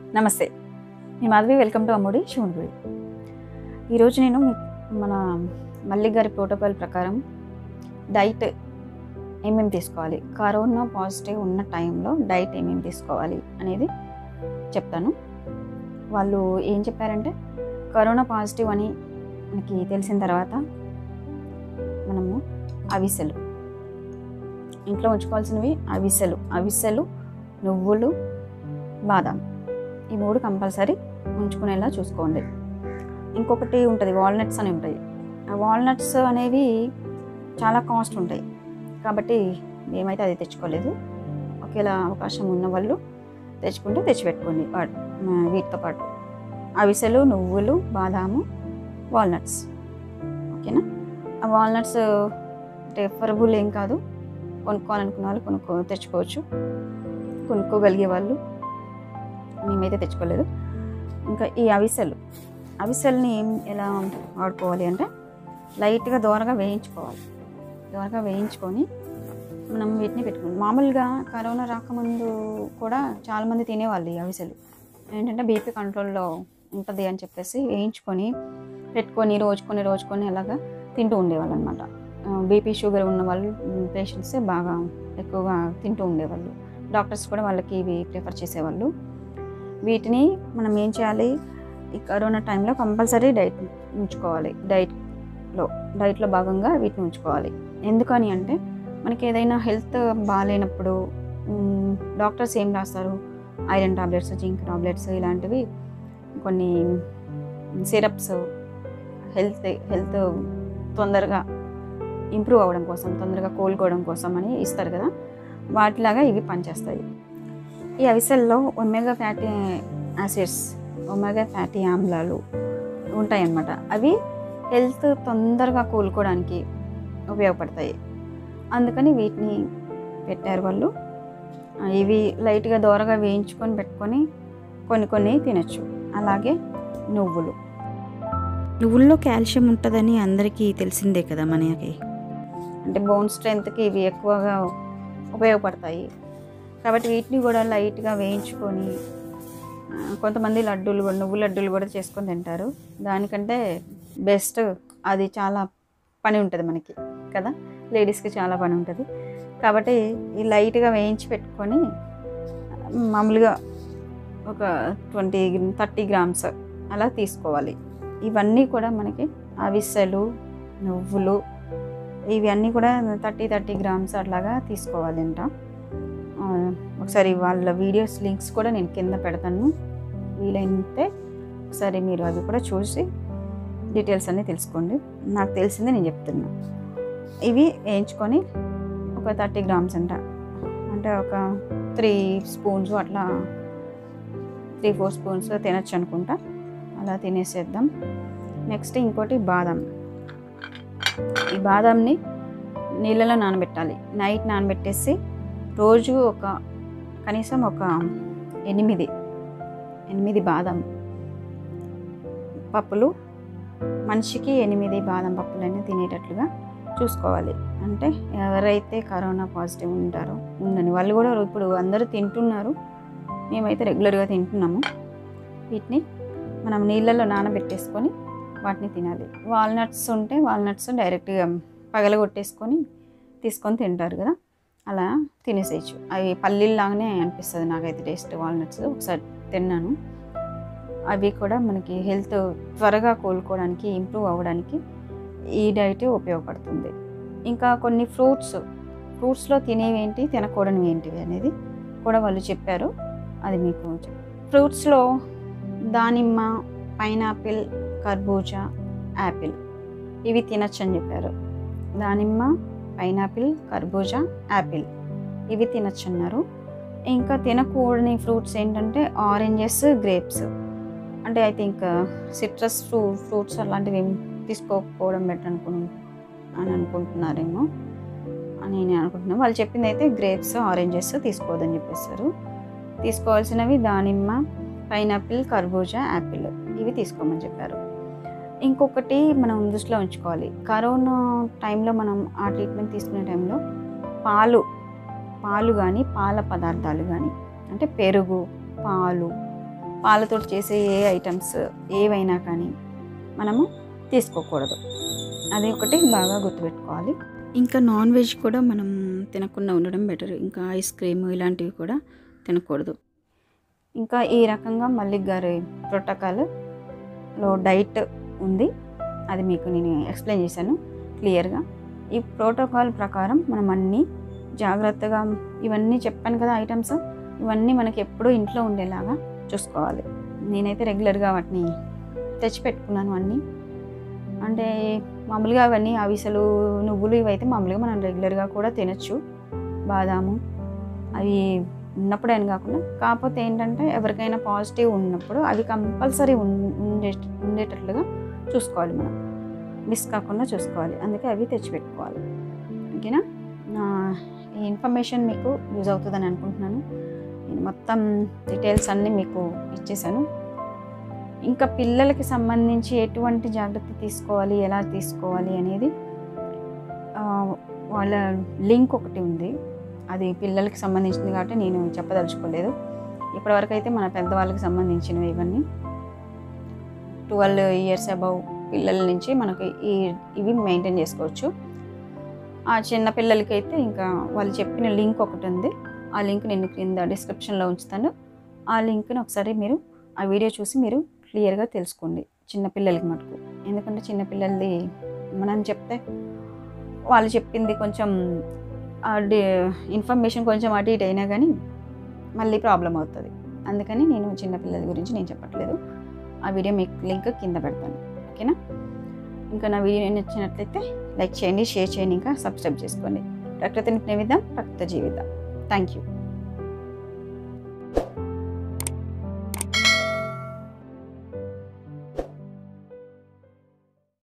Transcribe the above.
నమస్తే మీ Madhavi welcome to అమ్మడి శివునిగుడి ఈరోజు నేను మీ- మన మల్లిక్ గారి ప్రోటోకాల్ ప్రకారం డైట్ ఏమేమి తీసుకోవాలి కరోనా పాజిటివ్ ఉన్న టైంలో డైట్ ఏమేమి తీసుకోవాలి అనేది చెప్తాను వాళ్ళు ఏం చెప్పారంటే కరోనా పాజిటివ్ అని మనకి తెలిసిన తర్వాత మనము అవిసెలు ఇంట్లో ఉంచుకోవాల్సినవి అవిసెలు అవిసెలు నువ్వులు బాదాం ఈ మూడు కంపల్సరీ ఉంచుకునేలా చూసుకోండి ఇంకొకటి ఉంటుంది వాల్నట్స్ అని ఉంటాయి ఆ వాల్నట్స్ అనేవి చాలా కాస్ట్ ఉంటాయి కాబట్టి మేమైతే అది తెచ్చుకోలేదు ఒకేలా అవకాశం ఉన్న వాళ్ళు తెచ్చుకుంటే తెచ్చిపెట్టుకోండి వా- ఆ, వీటితో పాటు అవిసెలు నువ్వులు బాదాము వాల్నట్స్ ఓకేనా ఆ వాల్నట్స్ ప్రిఫరబుల్ ఏం కాదు కొనుక్కోవాలనుకున్న వాళ్ళు కొనుక్కో తెచ్చుకోవచ్చు కొనుక్కోగలిగే వాళ్ళు మేమైతే తెచ్చుకోలేదు ఇంకా ఈ అవిసెలు అవిసెల్ని ఏం ఎలా వాడుకోవాలి అంటే లైట్గా దోరగా వేయించుకోవాలి దోరగా వేయించుకొని మనం వీటిని పెట్టుకుని మామూలుగా కరోనా రాకముందు కూడా చాలామంది తినేవాళ్ళు ఈ అవిసెలు ఏంటంటే బీపీ కంట్రోల్లో ఉంటుంది అని చెప్పేసి వేయించుకొని పెట్టుకొని రోజుకొని రోజుకొని అలాగా తింటూ ఉండేవాళ్ళు అనమాట బీపీ షుగర్ ఉన్న వాళ్ళు పేషెంట్స్ బాగా ఎక్కువగా తింటూ ఉండేవాళ్ళు డాక్టర్స్ కూడా వాళ్ళకి ఇవి ప్రిఫర్ చేసేవాళ్ళు వీటిని మనం ఏం చేయాలి ఈ కరోనా టైంలో కంపల్సరీ డైట్ ఉంచుకోవాలి డైట్లో డైట్లో భాగంగా వీటిని ఉంచుకోవాలి ఎందుకని అంటే మనకి ఏదైనా హెల్త్ బాగాలేనప్పుడు మ్, డాక్టర్స్ ఏం రాస్తారు ఐరన్ టాబ్లెట్స్ జింక్ టాబ్లెట్స్ ఇలాంటివి కొన్ని సిరప్స్ హెల్త్ హెల్త్ తొందరగా ఇంప్రూవ్ అవ్వడం కోసం తొందరగా కోలుకోవడం కోసం అని ఇస్తారు కదా వాటిలాగా ఇవి పనిచేస్తాయి ఈ అవిసెల్లో omega fatty acids omega fatty ఆమ్లాలు ఉంటాయన్నమాట అవి హెల్త్ తొందరగా కోలుకోవడానికి ఉపయోగపడతాయి అందుకని వీటిని పెట్టారు వాళ్ళు ఆ, ఇవి లైట్గా దోరగా వేయించుకొని పెట్టుకొని కొన్ని కొన్ని తినచ్చు అలాగే నువ్వులు నువ్వుల్లో కాల్షియం ఉంటుందని అందరికీ తెలిసిందే కదా మనకి అంటే బోన్ స్ట్రెంత్కి ఇవి ఎక్కువగా ఉపయోగపడతాయి కాబట్టి వీటిని కూడా లైట్గా వేయించుకొని ఆ, కొంతమంది లడ్డూలు కూడా నువ్వు లడ్డూలు కూడా చేసుకొని తింటారు దానికంటే బెస్ట్ అది చాలా పని ఉంటుంది మనకి కదా లేడీస్కి చాలా పని ఉంటుంది కాబట్టి ఈ లైట్గా వేయించి పెట్టుకొని మామూలుగా ఒక ట్వంటీ థర్టీ గ్రామ్స్ అలా తీసుకోవాలి ఇవన్నీ కూడా మనకి అవిసెలు నువ్వులు ఇవన్నీ కూడా థర్టీ థర్టీ గ్రామ్స్ అట్లాగా తీసుకోవాలి అంట ఆ, ఒకసారి వాళ్ళ వీడియోస్ లింక్స్ కూడా నేను కింద పెడతాను వీలైతే ఒకసారి మీరు అవి కూడా చూసి డీటెయిల్స్ అన్నీ తెలుసుకోండి నాకు తెలిసిందే నేను చెప్తున్నా ఇవి వేయించుకొని ఒక థర్టీ గ్రామ్స్ అంట అంటే ఒక త్రీ స్పూన్స్ అట్లా త్రీ ఫోర్ స్పూన్స్ తినచ్చు అనుకుంటా అలా తినేసేద్దాం నెక్స్ట్ ఇంకోటి బాదం ఈ బాదంని నీళ్ళలో నానబెట్టాలి నైట్ నానబెట్టేసి రోజు ఒక కనీసం ఒక ఎనిమిది ఎనిమిది బాదం పప్పులు మనిషికి ఎనిమిది బాదం పప్పులైనా తినేటట్లుగా చూసుకోవాలి అంటే ఎవరైతే కరోనా పాజిటివ్ ఉంటారో ఉండని వాళ్ళు కూడా ఇప్పుడు అందరూ తింటున్నారు మేమైతే రెగ్యులర్గా తింటున్నాము వీటిని మనం నీళ్ళల్లో నానబెట్టేసుకొని వాటిని తినాలి వాల్నట్స్ ఉంటే వాల్నట్స్ డైరెక్ట్గా పగలగొట్టేసుకొని తీసుకొని తింటారు కదా అలా తినేసేయచ్చు అవి పల్లీల్లాగానే అనిపిస్తుంది నాకైతే టేస్ట్ వాల్నట్స్ ఒకసారి తిన్నాను అవి కూడా మనకి హెల్త్ త్వరగా కోలుకోవడానికి ఇంప్రూవ్ అవ్వడానికి ఈ డైట్ ఉపయోగపడుతుంది ఇంకా కొన్ని ఫ్రూట్స్ ఫ్రూట్స్లో తినేవి ఏంటి తినకూడనివి ఏంటివి అనేది కూడా వాళ్ళు చెప్పారు అది మీకు చెప్ ఫ్రూట్స్లో దానిమ్మ పైనాపిల్ కర్బూజా యాపిల్ ఇవి తినచ్చు అని చెప్పారు దానిమ్మ పైనాపిల్ కర్బూజా యాపిల్ ఇవి తినచ్చు అన్నారు ఇంకా తినకూడని ఫ్రూట్స్ ఏంటంటే ఆరెంజెస్ గ్రేప్స్ అంటే I think citrus fru fruits అలాంటివి ఏం తీసుకోకపోవడం బెటర్ అనుకు అని అనుకుంటున్నారేమో అని నేను అనుకుంటున్నాను వాళ్ళు చెప్పింది అయితే గ్రేప్స్ ఆరెంజెస్ తీసుకోవద్దని చెప్పేశారు తీసుకోవాల్సినవి దానిమ్మ పైనాపిల్ కర్బూజా యాపిల్ ఇవి తీసుకోమని చెప్పారు ఇంకొకటి మనం దృష్టిలో ఉంచుకోవాలి కరోనా టైంలో మనం ఆ ట్రీట్మెంట్ తీసుకునే టైంలో పాలు పాలు కానీ పాల పదార్థాలు కానీ అంటే పెరుగు పాలు పాలతో చేసే ఏ ఐటమ్స్ ఏవైనా కానీ మనము తీసుకోకూడదు అది ఒకటి బాగా గుర్తుపెట్టుకోవాలి ఇంకా నాన్ వెజ్ కూడా మనం తినకుండా ఉండడం బెటర్ ఇంకా ఐస్ క్రీమ్ ఇలాంటివి కూడా తినకూడదు ఇంకా ఈ రకంగా మల్లిక్ గారి ప్రోటోకాల్లో డైట్ ఉంది అది మీకు నేను ఎక్స్ప్లెయిన్ చేశాను క్లియర్గా ఈ ప్రోటోకాల్ ప్రకారం మనం అన్నీ జాగ్రత్తగా ఇవన్నీ చెప్పాను కదా ఐటమ్స్ ఇవన్నీ మనకి ఎప్పుడూ ఇంట్లో ఉండేలాగా చూసుకోవాలి నేనైతే రెగ్యులర్గా వాటిని తెచ్చిపెట్టుకున్నాను అన్నీ అంటే మామూలుగా అవన్నీ అవిసెలు నువ్వులు ఇవైతే మామూలుగా మనం రెగ్యులర్గా కూడా తినచ్చు బాదాము అవి ఉన్నప్పుడు అని కాకుండా కాకపోతే ఏంటంటే ఎవరికైనా పాజిటివ్ ఉన్నప్పుడు అవి కంపల్సరీ ఉండే ఉండేటట్లుగా చూసుకోవాలి మనం మిస్ కాకుండా చూసుకోవాలి అందుకే అవి తెచ్చిపెట్టుకోవాలి ఓకేనా నా ఈ ఇన్ఫర్మేషన్ మీకు యూజ్ అవుతుందని అనుకుంటున్నాను నేను మొత్తం డీటెయిల్స్ అన్నీ మీకు ఇచ్చేసాను ఇంకా పిల్లలకి సంబంధించి ఎటువంటి జాగ్రత్త తీసుకోవాలి ఎలా తీసుకోవాలి అనేది ఆ, వాళ్ళ లింక్ ఒకటి ఉంది అది పిల్లలకి సంబంధించింది కాబట్టి నేను చెప్పదలుచుకోలేదు ఇప్పటివరకు అయితే మన పెద్దవాళ్ళకి సంబంధించినవి ఇవన్నీ ట్వెల్వ్ ఇయర్స్ అబౌవ్ పిల్లల నుంచి మనకి ఈ ఇవి మెయింటైన్ చేసుకోవచ్చు ఆ చిన్న పిల్లలకి అయితే ఇంకా వాళ్ళు చెప్పిన లింక్ ఒకటి ఉంది ఆ లింక్ నేను క్రింద డిస్క్రిప్షన్లో ఉంచుతాను ఆ లింక్ని ఒకసారి మీరు ఆ వీడియో చూసి మీరు క్లియర్గా తెలుసుకోండి చిన్న పిల్లలకి మటుకు ఎందుకంటే చిన్న పిల్లలది మనం చెప్తే వాళ్ళు చెప్పింది కొంచెం ఇన్ఫర్మేషన్ కొంచెం అటు ఇటు అయినా కానీ మళ్ళీ ప్రాబ్లం అవుతుంది అందుకని నేను చిన్న పిల్లల గురించి నేను చెప్పట్లేదు ఆ వీడియో మీకు లింక్ కింద పెడతాను ఓకేనా ఇంకా నా వీడియో నచ్చినట్లయితే లైక్ చేయండి షేర్ చేయండి ఇంకా సబ్స్క్రైబ్ చేసుకోండి ప్రకృతిని ప్రేమిద్దాం ప్రకృతి జీవిద్దాం థ్యాంక్ యూ